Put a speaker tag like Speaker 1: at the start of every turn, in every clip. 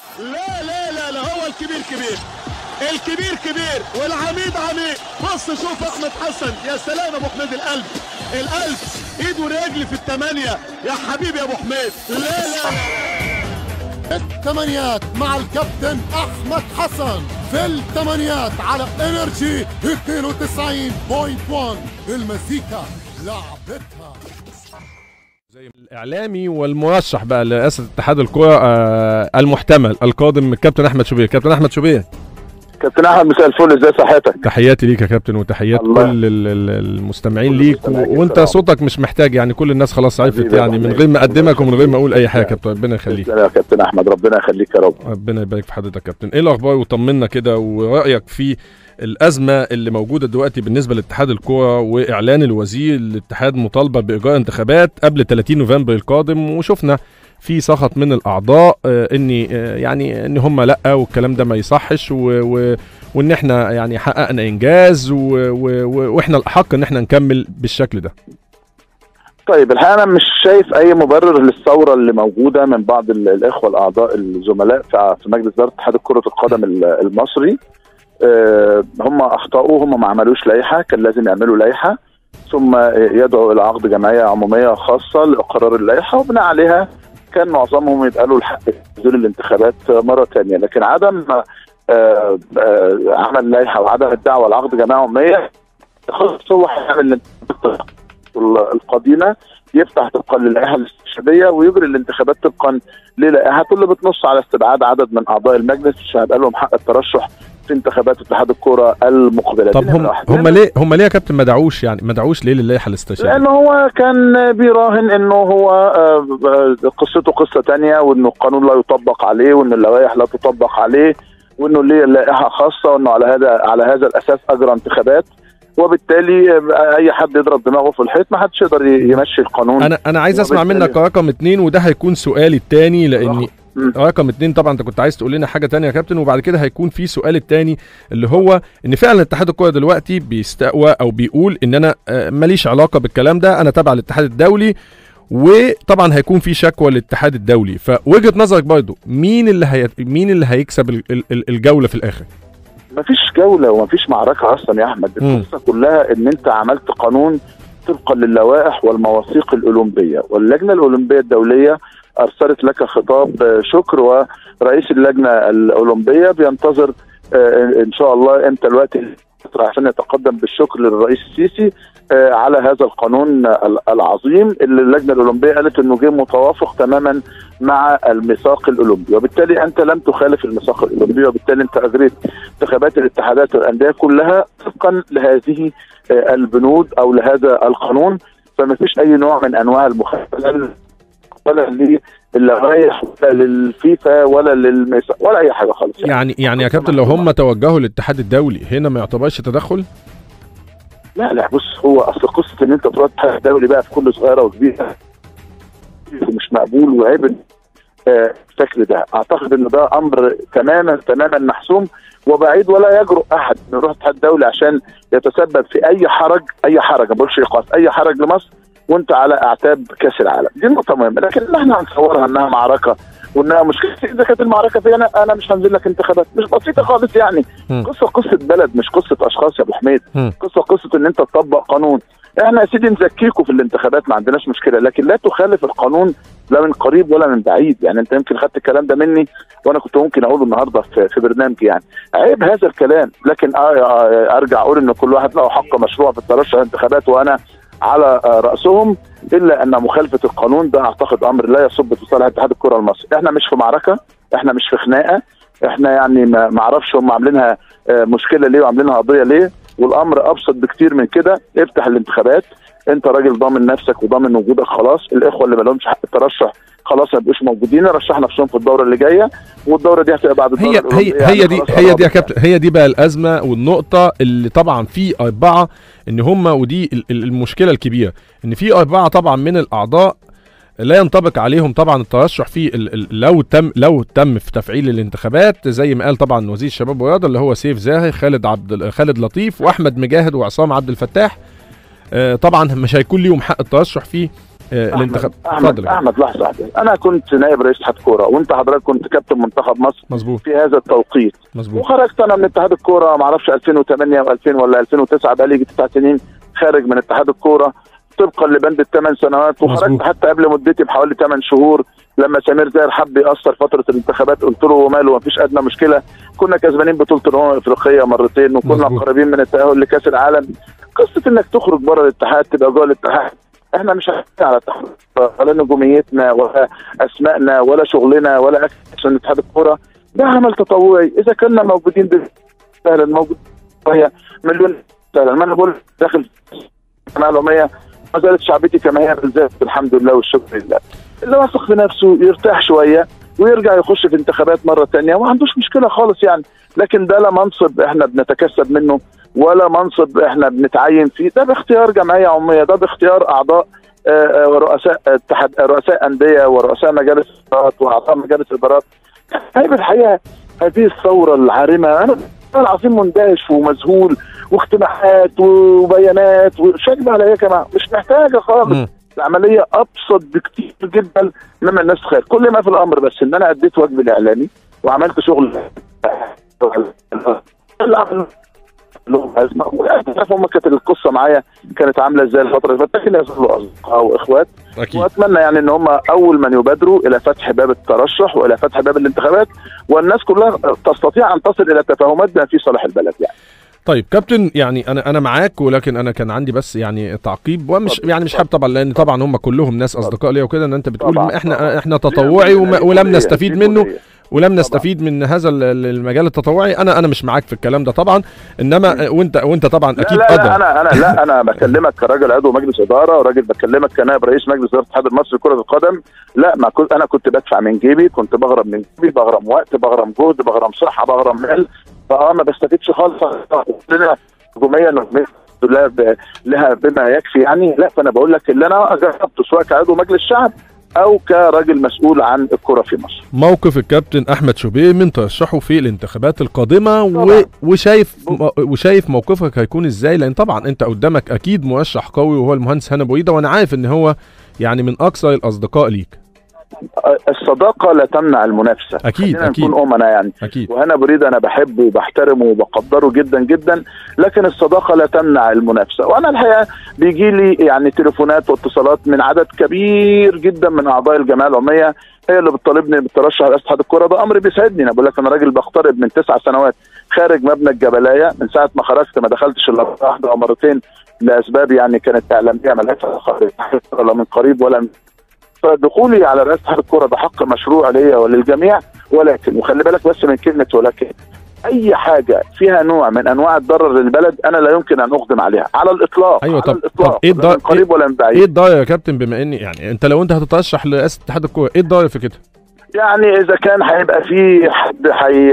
Speaker 1: لا لا لا لا هو الكبير كبير الكبير كبير والعميد عميد بص شوف احمد حسن يا سلام ابو حميد القلب القلب ايد ورجل في الثمانية يا حبيبي يا ابو حميد لا لا لا
Speaker 2: الثمانيات مع الكابتن احمد حسن في الثمانيات على انرجي 92.1 المزيكا لعبتها
Speaker 3: زي الاعلامي والمرشح بقى لرئاسه اتحاد الكره آه المحتمل القادم من الكابتن احمد شوبير كابتن احمد شوبير
Speaker 4: كابتن احمد مساء الفل ازاي صحتك
Speaker 3: تحياتي ليك يا كابتن وتحيات
Speaker 4: الله.
Speaker 3: كل ال- ال- المستمعين
Speaker 4: كل
Speaker 3: ليك
Speaker 4: المستمعين
Speaker 3: و- وانت
Speaker 4: طبعا.
Speaker 3: صوتك مش محتاج يعني كل الناس خلاص عرفت
Speaker 4: حبيبي يا
Speaker 3: يعني
Speaker 4: أبو
Speaker 3: من
Speaker 4: حميد.
Speaker 3: غير ما اقدمك ومن غير ما اقول اي حاجه يا
Speaker 4: تسلم.
Speaker 3: كابتن ربنا يخليك
Speaker 4: تسلم يا كابتن احمد ربنا يخليك يا رب
Speaker 3: ربنا يبارك في حضرتك يا كابتن ايه الاخبار وطمنا كده ورايك في الازمه اللي موجوده دلوقتي بالنسبه لاتحاد الكوره واعلان الوزير الاتحاد مطالبه باجراء انتخابات قبل 30 نوفمبر القادم وشفنا في سخط من الاعضاء آه، ان آه، يعني ان هم لا والكلام ده ما يصحش و و وان احنا يعني حققنا انجاز و و و واحنا الاحق ان احنا نكمل بالشكل ده
Speaker 4: طيب الحقيقه انا مش شايف اي مبرر للثوره اللي موجوده من بعض ال- الاخوه الاعضاء الزملاء في في مجلس اداره اتحاد كره القدم ال- المصري آه، هم اخطاوا هم ما عملوش لائحه كان لازم يعملوا لائحه ثم يدعوا الى عقد جمعيه عموميه خاصه لاقرار اللائحه وبناء عليها كان معظمهم يبقى له الحق في نزول الانتخابات مره ثانيه لكن عدم آه، آه، عمل لائحه وعدم الدعوه لعقد جمعيه عموميه خلاص هو هيعمل الانتخابات القديمه يفتح طبقا للائحه الاستشهاديه ويجري الانتخابات طبقا للائحته اللي بتنص على استبعاد عدد من اعضاء المجلس مش هيبقى لهم حق الترشح في انتخابات اتحاد الكره المقبله
Speaker 3: طب
Speaker 4: دي
Speaker 3: هم
Speaker 4: نمرة واحد.
Speaker 3: هم ليه هم ليه يا كابتن ما دعوش يعني ما دعوش ليه للائحه الاستشهاديه
Speaker 4: لانه هو كان بيراهن انه هو آه، آه، قصته قصه تانية وانه القانون لا يطبق عليه وان اللوائح لا تطبق عليه وانه ليه لائحه خاصه وانه على هذا على هذا الاساس اجرى انتخابات وبالتالي آه، اي حد يضرب دماغه في الحيط ما حدش يقدر ي- يمشي القانون
Speaker 3: انا انا عايز اسمع
Speaker 4: وبالتالي-
Speaker 3: منك رقم اتنين وده هيكون سؤالي التاني لاني
Speaker 4: مم.
Speaker 3: رقم اتنين طبعا انت كنت عايز تقول لنا حاجه تانية يا كابتن وبعد كده هيكون في سؤال التاني اللي هو ان فعلا اتحاد الكوره دلوقتي بيستقوى او بيقول ان انا آه، ماليش علاقه بالكلام ده انا تابع للاتحاد الدولي وطبعا هيكون في شكوى للاتحاد الدولي فوجهه نظرك برضو مين اللي هي... مين اللي هيكسب ال- ال- ال- الجوله في الاخر
Speaker 4: مفيش جوله ومفيش معركه اصلا يا احمد
Speaker 3: مم.
Speaker 4: القصه كلها ان انت عملت قانون طبقا للوائح والمواثيق الاولمبيه واللجنه الاولمبيه الدوليه ارسلت لك خطاب آه، شكر ورئيس اللجنه الاولمبيه بينتظر آه، ان شاء الله امتى الوقت عشان يتقدم بالشكر للرئيس السيسي آه، على هذا القانون ال- العظيم اللي اللجنه الاولمبيه قالت انه جه متوافق تماما مع الميثاق الاولمبي وبالتالي انت لم تخالف الميثاق الاولمبي وبالتالي انت اجريت انتخابات الاتحادات والانديه كلها طبقا لهذه آه، البنود او لهذا القانون فما فيش اي نوع من انواع المخالفه لا ولا للوائح ولا للفيفا ولا للميثاق ولا اي حاجه خالص
Speaker 3: يعني يعني يا كابتن لو هم توجهوا للاتحاد الدولي هنا ما يعتبرش تدخل
Speaker 4: لا لا بص هو اصل قصه ان انت تروح الاتحاد الدولي بقى في كل صغيره وكبيره مش مقبول وعيب آه، الشكل ده اعتقد ان ده امر تماما تماما محسوم وبعيد ولا يجرؤ احد انه يروح الاتحاد الدولي عشان يتسبب في اي حرج اي حرج ما بقولش ايقاف اي حرج لمصر وانت على اعتاب كاس العالم دي نقطه مهمه لكن إن احنا هنصورها انها معركه وانها مشكله اذا كانت المعركه في انا انا مش هنزل لك انتخابات مش بسيطه خالص يعني
Speaker 3: مم.
Speaker 4: قصه قصه بلد مش قصه اشخاص يا ابو حميد
Speaker 3: مم.
Speaker 4: قصه قصه ان انت تطبق قانون احنا يا سيدي نزكيكوا في الانتخابات ما عندناش مشكله لكن لا تخالف القانون لا من قريب ولا من بعيد يعني انت يمكن خدت الكلام ده مني وانا كنت ممكن اقوله النهارده في, في برنامجي يعني عيب هذا الكلام لكن آه آه ارجع اقول ان كل واحد له حق مشروع في الترشح الانتخابات وانا على آه راسهم الا ان مخالفه القانون ده اعتقد امر لا يصب في صالح اتحاد الكره المصري احنا مش في معركه احنا مش في خناقه احنا يعني ما ما اعرفش هم عاملينها آه، مشكله ليه وعاملينها قضيه ليه والامر ابسط بكتير من كده افتح الانتخابات انت راجل ضامن نفسك وضامن وجودك خلاص الاخوه اللي ما لهمش حق الترشح خلاص ما يبقوش موجودين يرشح نفسهم في الدوره اللي جايه والدوره دي هتبقى بعد الدوره
Speaker 3: هي هي
Speaker 4: الأولمبية
Speaker 3: هي
Speaker 4: يعني
Speaker 3: دي
Speaker 4: خلاص
Speaker 3: هي دي يا
Speaker 4: قربت
Speaker 3: كابتن هي دي بقى الازمه والنقطه اللي طبعا في اربعه ان هم ودي ال- ال- المشكله الكبيره ان في اربعه طبعا من الاعضاء لا ينطبق عليهم طبعا الترشح في ال- ال- لو تم لو تم في تفعيل الانتخابات زي ما قال طبعا وزير الشباب والرياضه اللي هو سيف زاهي خالد عبد خالد لطيف واحمد مجاهد وعصام عبد الفتاح آه، طبعا مش هيكون ليهم حق الترشح في آه الانتخاب
Speaker 4: احمد
Speaker 3: اتفضل يا كابتن.
Speaker 4: احمد لحظه واحدة. انا كنت نائب رئيس اتحاد كوره وانت حضرتك كنت كابتن منتخب مصر
Speaker 3: مظبوط
Speaker 4: في هذا التوقيت
Speaker 3: مظبوط
Speaker 4: وخرجت انا من اتحاد الكوره ما اعرفش 2008 و2000 ولا 2009 بقى لي تسع سنين خارج من اتحاد الكوره طبقا لبند الثمان سنوات وخرجت
Speaker 3: مظبوط.
Speaker 4: حتى قبل مدتي بحوالي 8 شهور لما سمير زاهر حب يأثر فتره الانتخابات قلت له وماله ما فيش ادنى مشكله كنا كسبانين بطوله الامم الافريقيه مرتين وكنا
Speaker 3: مظبوط.
Speaker 4: قريبين من التاهل لكاس العالم قصه انك تخرج بره الاتحاد تبقى جوه الاتحاد احنا مش عارفين على الاتحاد ولا نجوميتنا ولا اسمائنا ولا شغلنا ولا اكشن اتحاد الكوره ده عمل تطوعي اذا كنا موجودين بال- سهلا موجود شويه مليون سهلا ما انا بقول داخل معلوميه ما زالت شعبيتي كما هي بالذات الحمد لله والشكر لله اللي واثق في نفسه يرتاح شويه ويرجع يخش في انتخابات مره تانية وما عندوش مشكله خالص يعني لكن ده لا منصب احنا بنتكسب منه ولا منصب احنا بنتعين فيه ده باختيار جمعيه عموميه ده باختيار اعضاء آه، آه، ورؤساء اتحاد رؤساء انديه ورؤساء مجالس ادارات واعضاء مجالس ادارات طيب الحقيقه هذه الثوره العارمه انا والله العظيم مندهش ومذهول واجتماعات وبيانات وشكل على ايه يا جماعه مش محتاجه خالص
Speaker 3: مم.
Speaker 4: العمليه ابسط بكتير جدا مما الناس تخيل كل ما في الامر بس ان انا اديت واجبي الاعلامي وعملت شغل اللي عمل لهم ازمه وعارف هم كانت القصه معايا كانت عامله ازاي الفتره اللي فاتت لكن يظلوا اصدقاء واخوات
Speaker 3: اكيد
Speaker 4: واتمنى يعني ان هم اول من يبادروا الى فتح باب الترشح والى فتح باب الانتخابات والناس كلها تستطيع ان تصل الى تفاهمات بما في صالح البلد يعني
Speaker 3: طيب كابتن يعني انا انا معاك ولكن انا كان عندي بس يعني تعقيب ومش
Speaker 4: اتفضل.
Speaker 3: يعني مش حابب طبعا لان طبعا هم كلهم ناس اصدقاء ليا وكده ان انت بتقول
Speaker 4: طبعاً،
Speaker 3: احنا
Speaker 4: طبعاً.
Speaker 3: احنا تطوعي وما- ولم نستفيد
Speaker 4: دي
Speaker 3: منه
Speaker 4: كلية.
Speaker 3: ولم نستفيد من هذا ال- ال- المجال التطوعي انا انا مش معاك في الكلام ده طبعا انما وانت وانت طبعا
Speaker 4: لا
Speaker 3: اكيد
Speaker 4: لا, لا
Speaker 3: ادرى
Speaker 4: انا انا لا انا بكلمك كراجل عضو مجلس اداره وراجل بكلمك كنائب رئيس مجلس اداره الاتحاد المصري لكره القدم لا ما كنت انا كنت بدفع من جيبي كنت بغرم من جيبي بغرم وقت بغرم جهد بغرم صحه بغرم مال فاه ما بستفيدش خالص لنا هجوميه نجوميه لها ب- لها بما يكفي يعني لا فانا بقول لك اللي انا جربته سواء كعضو مجلس شعب او كراجل مسؤول عن الكره في مصر
Speaker 3: موقف الكابتن احمد شوبيه من ترشحه في الانتخابات القادمه و...
Speaker 4: طبعاً.
Speaker 3: وشايف م... وشايف موقفك هيكون ازاي لان طبعا انت قدامك اكيد مرشح قوي وهو المهندس هنا بويده وانا عارف ان هو يعني من اكثر الاصدقاء ليك
Speaker 4: الصداقه لا تمنع المنافسه
Speaker 3: أكيد،
Speaker 4: خلينا
Speaker 3: أكيد.
Speaker 4: نكون امنا يعني
Speaker 3: اكيد
Speaker 4: وهنا بريد انا بحبه وبحترمه وبقدره جدا جدا لكن الصداقه لا تمنع المنافسه وانا الحقيقه بيجي لي يعني تليفونات واتصالات من عدد كبير جدا من اعضاء الجمعيه العموميه هي اللي بتطالبني بالترشح لرئاسه اتحاد الكوره ده امر بيسعدني انا بقول لك انا راجل بقترب من تسع سنوات خارج مبنى الجبلايه من ساعه ما خرجت ما دخلتش الا مرة واحده او مرتين لاسباب يعني كانت اعلاميه ملهاش علاقة ولا من قريب ولا من فدخولي على رئاسه اتحاد الكوره ده حق مشروع ليا وللجميع ولكن وخلي بالك بس من كلمه ولكن اي حاجه فيها نوع من انواع الضرر للبلد انا لا يمكن ان اقدم عليها على الاطلاق
Speaker 3: أيوة،
Speaker 4: على
Speaker 3: طب-
Speaker 4: الاطلاق
Speaker 3: طب إيه
Speaker 4: لا
Speaker 3: الضرر-
Speaker 4: من قريب ولا من بعيد
Speaker 3: ايه الضايع يا كابتن بما اني يعني انت لو انت هتترشح لرئاسه اتحاد الكوره ايه الضايع في كده
Speaker 4: يعني اذا كان هيبقى في حد حي...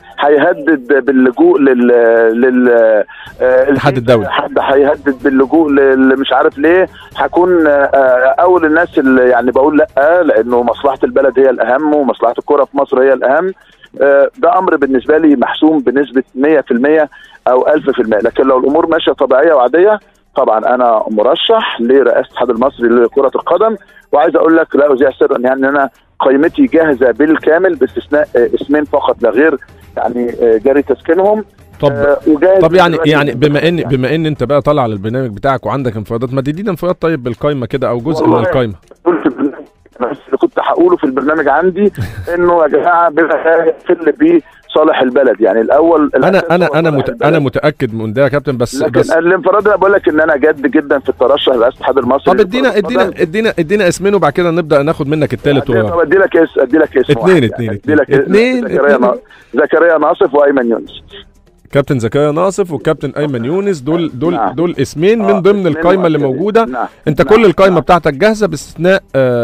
Speaker 4: هيهدد باللجوء لل لل آه،
Speaker 3: الاتحاد الدولي.
Speaker 4: حد هيهدد باللجوء لل... مش عارف ليه هكون آه، اول الناس اللي يعني بقول لا لانه مصلحه البلد هي الاهم ومصلحه الكره في مصر هي الاهم آه، ده امر بالنسبه لي محسوم بنسبه 100% او 1000% لكن لو الامور ماشيه طبيعيه وعاديه طبعا انا مرشح لرئاسه الاتحاد المصري لكره القدم وعايز اقول لك لا اذيع سرا يعني ان انا قائمتي جاهزه بالكامل باستثناء آه، اسمين فقط لا غير يعني آه، جاري تسكينهم
Speaker 3: طب
Speaker 4: آه، وجاهز
Speaker 3: طب يعني
Speaker 4: دلوقتي
Speaker 3: يعني بما ان
Speaker 4: يعني.
Speaker 3: بما ان انت بقى طالع على البرنامج بتاعك وعندك انفرادات ما تدينا انفراد طيب بالقايمه كده او جزء من
Speaker 4: والله
Speaker 3: القايمه
Speaker 4: بقول في البرنامج بس اللي كنت هقوله في البرنامج عندي انه يا جماعه بما يخل بيه صالح البلد يعني الاول
Speaker 3: انا
Speaker 4: الأساس
Speaker 3: انا
Speaker 4: هو
Speaker 3: انا
Speaker 4: صالح
Speaker 3: مت...
Speaker 4: البلد.
Speaker 3: انا متاكد من ده يا كابتن بس
Speaker 4: لكن
Speaker 3: بس
Speaker 4: الانفراد انا بقول لك ان انا جد جدا في الترشح لرئاسه الاتحاد المصري
Speaker 3: طب ادينا
Speaker 4: لكرة
Speaker 3: ادينا
Speaker 4: القدم.
Speaker 3: ادينا ادينا اسمين وبعد كده نبدا ناخد منك التالت
Speaker 4: طب
Speaker 3: و...
Speaker 4: ادي لك اسم ادي لك اسم
Speaker 3: اتنين،
Speaker 4: واحد
Speaker 3: اتنين،
Speaker 4: يعني. ادي لك
Speaker 3: اتنين،
Speaker 4: اسم. زكريا
Speaker 3: اتنين.
Speaker 4: نا- زكريا ناصف وايمن يونس
Speaker 3: كابتن زكريا ناصف والكابتن ايمن يونس دول دول
Speaker 4: نعم.
Speaker 3: دول اسمين
Speaker 4: آه،
Speaker 3: من ضمن
Speaker 4: اسمين
Speaker 3: القايمه اللي
Speaker 4: مؤكدين.
Speaker 3: موجوده
Speaker 4: نعم.
Speaker 3: انت
Speaker 4: نعم.
Speaker 3: كل القايمه
Speaker 4: نعم.
Speaker 3: بتاعتك جاهزه باستثناء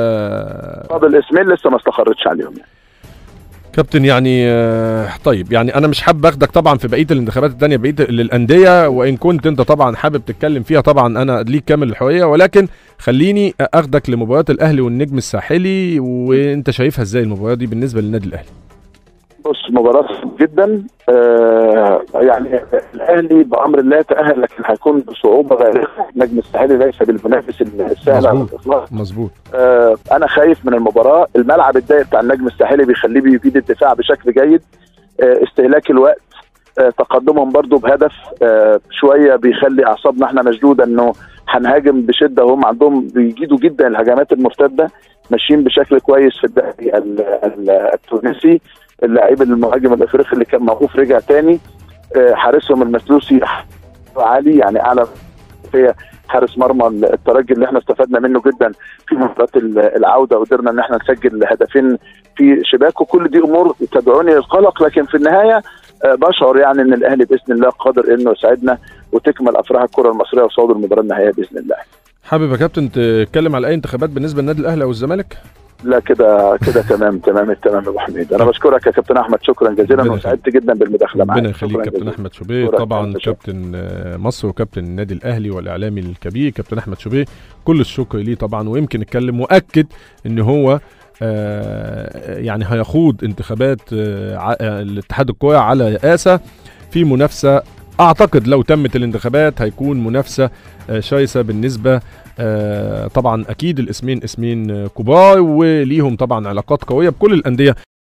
Speaker 3: آه
Speaker 4: فاضل اسمين لسه ما استقرتش عليهم يعني.
Speaker 3: كابتن يعني آه طيب يعني انا مش حابب اخدك طبعا في بقيه الانتخابات الثانيه بقيه للانديه وان كنت انت طبعا حابب تتكلم فيها طبعا انا ليك كامل الحريه ولكن خليني اخدك لمباراه الاهلي والنجم الساحلي وانت شايفها ازاي المباراه دي بالنسبه للنادي الاهلي
Speaker 4: بص مباراة صعبة جدا آه يعني الاهلي بامر الله تاهل لكن هيكون بصعوبه بالغه نجم الساحلي ليس بالمنافس السهل على
Speaker 3: مظبوط.
Speaker 4: الاطلاق
Speaker 3: مظبوط
Speaker 4: آه انا خايف من المباراه الملعب الضيق بتاع النجم الساحلي بيخليه بيفيد الدفاع بشكل جيد آه استهلاك الوقت آه تقدمهم برضو بهدف آه شويه بيخلي اعصابنا احنا مشدوده انه هنهاجم بشده وهم عندهم بيجيدوا جدا الهجمات المرتده ماشيين بشكل كويس في الدوري ال- ال- التونسي اللاعب المهاجم الافريقي اللي كان موقوف رجع تاني آه، حارسهم المسلوسي عالي يعني اعلى في حارس مرمى الترجي اللي احنا استفدنا منه جدا في مباراه ال- العوده وقدرنا ان احنا نسجل هدفين في شباك وكل دي امور تدعوني للقلق لكن في النهايه آه، بشعر يعني ان الاهلي باذن الله قادر انه يساعدنا وتكمل افراح الكره المصريه وصعود المباراه النهائيه باذن الله
Speaker 3: حابب يا كابتن تتكلم على اي انتخابات بالنسبه للنادي الاهلي او الزمالك
Speaker 4: لا كده كده تمام تمام التمام يا ابو حميد انا بشكرك يا كابتن احمد شكرا جزيلا
Speaker 3: ربنا
Speaker 4: وسعدت جدا بالمداخله معاك
Speaker 3: ربنا يخليك
Speaker 4: شكراً
Speaker 3: كابتن
Speaker 4: جزيلاً.
Speaker 3: احمد شوبيه
Speaker 4: شكراً.
Speaker 3: طبعا
Speaker 4: شكراً.
Speaker 3: كابتن آه، مصر وكابتن النادي الاهلي والاعلامي الكبير كابتن احمد شوبيه كل الشكر ليه طبعا ويمكن اتكلم مؤكد ان هو آه، يعني هيخوض انتخابات آه، ع- آه، الاتحاد الكوره على رئاسه في منافسه اعتقد لو تمت الانتخابات هيكون منافسه آه، شرسه بالنسبه آه، طبعا اكيد الاسمين اسمين آه، كبار وليهم طبعا علاقات قويه بكل الانديه